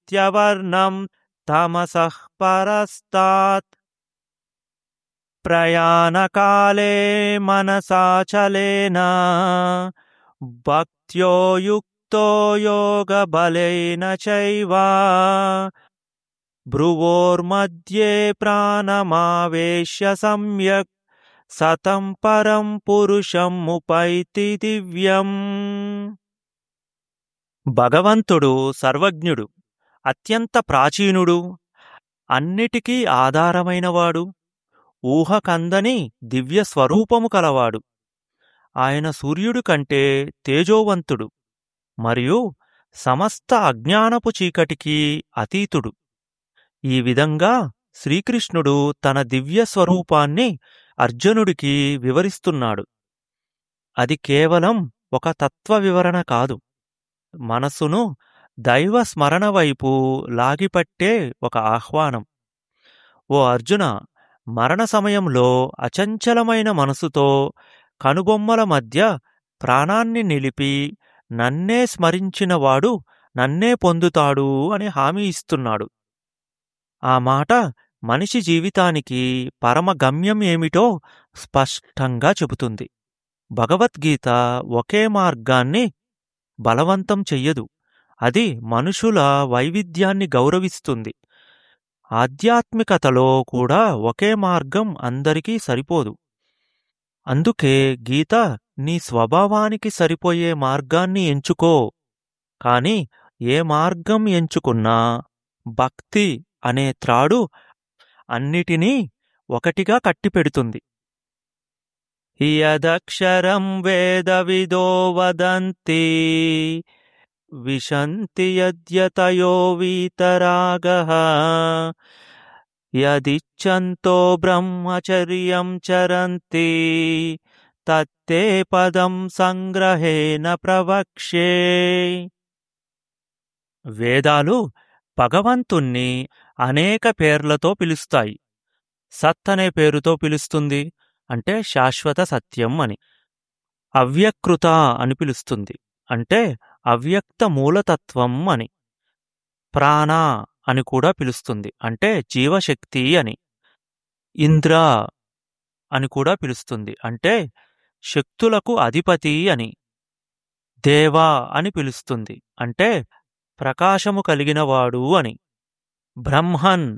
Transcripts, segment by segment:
ఆదిత్యవర్ణం తమసః పరస్తాత్ ప్రయాణకాలే మనసాచలేన భక్త్యో యుక్తో యోగబలేన చైవ భ్రువోర్मध्ये ప్రాణమావేశ్య సమ్యక్ సతం పరం పురుషం ముపైతి దివ్యం భగవంతుడు సర్వజ్ఞుడు అత్యంత ప్రాచీనుడు అన్నిటికీ ఆధారమైనవాడు ఊహకందని దివ్య స్వరూపము కలవాడు ఆయన సూర్యుడు కంటే తేజోవంతుడు మరియు సమస్త అజ్ఞానపు చీకటికి అతీతుడు ఈ విధంగా శ్రీకృష్ణుడు తన దివ్య స్వరూపాన్ని అర్జునుడికి వివరిస్తున్నాడు అది కేవలం ఒక తత్వ వివరణ కాదు మనసును దైవ స్మరణ వైపు లాగిపట్టే ఒక ఆహ్వానం ఓ అర్జున మరణ సమయంలో అచంచలమైన మనసుతో కనుబొమ్మల మధ్య ప్రాణాన్ని నిలిపి నన్నే స్మరించినవాడు నన్నే పొందుతాడు అని హామీ ఇస్తున్నాడు ఆ మాట మనిషి జీవితానికి పరమ గమ్యం ఏమిటో స్పష్టంగా చెబుతుంది భగవద్గీత ఒకే మార్గాన్ని బలవంతం చెయ్యదు అది మనుషుల వైవిధ్యాన్ని గౌరవిస్తుంది ఆధ్యాత్మికతలో కూడా ఒకే మార్గం అందరికీ సరిపోదు అందుకే గీత నీ స్వభావానికి సరిపోయే మార్గాన్ని ఎంచుకో కాని ఏ మార్గం ఎంచుకున్నా భక్తి అనే త్రాడు అన్నిటినీ ఒకటిగా కట్టిపెడుతుంది యదక్షరం వేదవిదో వదంతి విశంతి యద్యతయో వీతరాగః యదిచ్ఛంతో బ్రహ్మచర్యం చరంతి తత్తే పదం సంగ్రహేణ ప్రవక్ష్యే వేదాలు భగవంతుణ్ణి అనేక పేర్లతో పిలుస్తాయి సత్ అనే పేరుతో పిలుస్తుంది అంటే శాశ్వత సత్యం అని అవ్యకృత అని పిలుస్తుంది అంటే అవ్యక్త మూలతత్వం అని ప్రాణ అని కూడా పిలుస్తుంది అంటే జీవశక్తి అని ఇంద్ర అని కూడా పిలుస్తుంది అంటే శక్తులకు అధిపతి అని దేవా అని పిలుస్తుంది అంటే ప్రకాశము కలిగినవాడు అని బ్రహ్మన్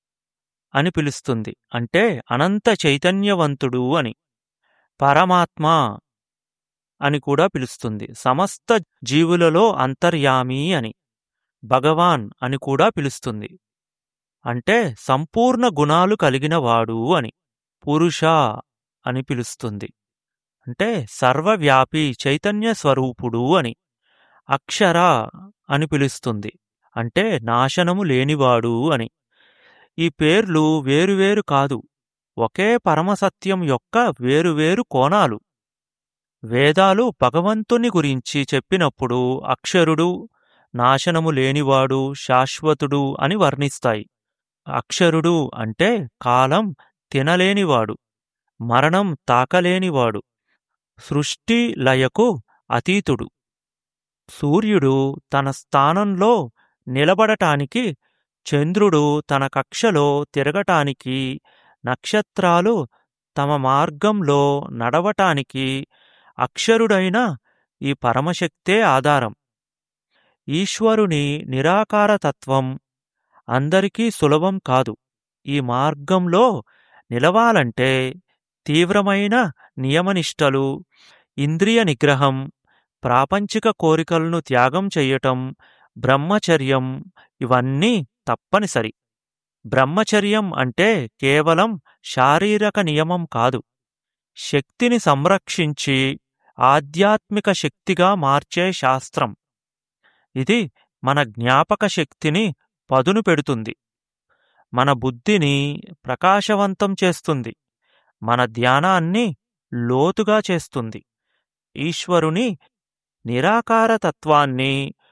అని పిలుస్తుంది అంటే అనంత చైతన్యవంతుడు అని పరమాత్మ అని కూడా పిలుస్తుంది సమస్త జీవులలో అంతర్యామి అని భగవాన్ అని కూడా పిలుస్తుంది అంటే సంపూర్ణ గుణాలు కలిగినవాడు అని పురుష అని పిలుస్తుంది అంటే సర్వవ్యాపి చైతన్య స్వరూపుడు అని అక్షర అని పిలుస్తుంది అంటే నాశనము లేనివాడు అని ఈ పేర్లు వేరువేరు కాదు ఒకే పరమసత్యం యొక్క వేరువేరు కోణాలు వేదాలు భగవంతుని గురించి చెప్పినప్పుడు అక్షరుడు నాశనము లేనివాడు శాశ్వతుడు అని వర్ణిస్తాయి అక్షరుడు అంటే కాలం తినలేనివాడు మరణం తాకలేనివాడు సృష్టి లయకు అతీతుడు సూర్యుడు తన స్థానంలో నిలబడటానికి చంద్రుడు తన కక్షలో తిరగటానికి నక్షత్రాలు తమ మార్గంలో నడవటానికి అక్షరుడైన ఈ పరమశక్తే ఆధారం ఈశ్వరుని నిరాకారతత్వం అందరికీ సులభం కాదు ఈ మార్గంలో నిలవాలంటే తీవ్రమైన నియమనిష్టలు ఇంద్రియ నిగ్రహం ప్రాపంచిక కోరికలను త్యాగం చెయ్యటం బ్రహ్మచర్యం ఇవన్నీ తప్పనిసరి బ్రహ్మచర్యం అంటే కేవలం శారీరక నియమం కాదు శక్తిని సంరక్షించి ఆధ్యాత్మిక శక్తిగా మార్చే శాస్త్రం ఇది మన జ్ఞాపక శక్తిని పదును పెడుతుంది మన బుద్ధిని ప్రకాశవంతం చేస్తుంది మన ధ్యానాన్ని లోతుగా చేస్తుంది ఈశ్వరుని నిరాకారతత్వాన్ని